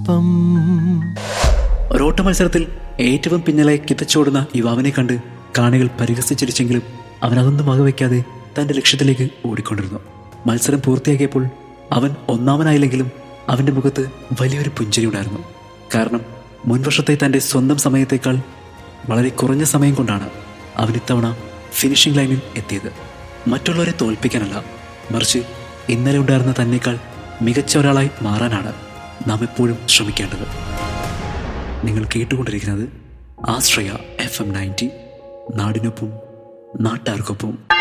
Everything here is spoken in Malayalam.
ഒപ്പം ഒരോട്ട മത്സരത്തിൽ ഏറ്റവും പിന്നിലെ കിതച്ചോടുന്ന യുവാവിനെ കണ്ട് കാണികൾ പരിഹസിച്ചിരിച്ചെങ്കിലും അവൻ അതൊന്നും വകവയ്ക്കാതെ തന്റെ ലക്ഷ്യത്തിലേക്ക് ഓടിക്കൊണ്ടിരുന്നു മത്സരം പൂർത്തിയാക്കിയപ്പോൾ അവൻ ഒന്നാമനായില്ലെങ്കിലും അവന്റെ മുഖത്ത് വലിയൊരു പുഞ്ചിരി ഉണ്ടായിരുന്നു കാരണം മുൻവർഷത്തെ തന്റെ സ്വന്തം സമയത്തേക്കാൾ വളരെ കുറഞ്ഞ സമയം കൊണ്ടാണ് അവൻ ഇത്തവണ ഫിനിഷിംഗ് ലൈനിൽ എത്തിയത് മറ്റുള്ളവരെ തോൽപ്പിക്കാനല്ല മറിച്ച് ഇന്നലെ ഉണ്ടായിരുന്ന തന്നേക്കാൾ മികച്ച ഒരാളായി മാറാനാണ് നാം എപ്പോഴും ശ്രമിക്കേണ്ടത് നിങ്ങൾ കേട്ടുകൊണ്ടിരിക്കുന്നത് ആശ്രയ എഫ് എം നയൻറ്റി നാടിനൊപ്പം നാട്ടാർക്കൊപ്പം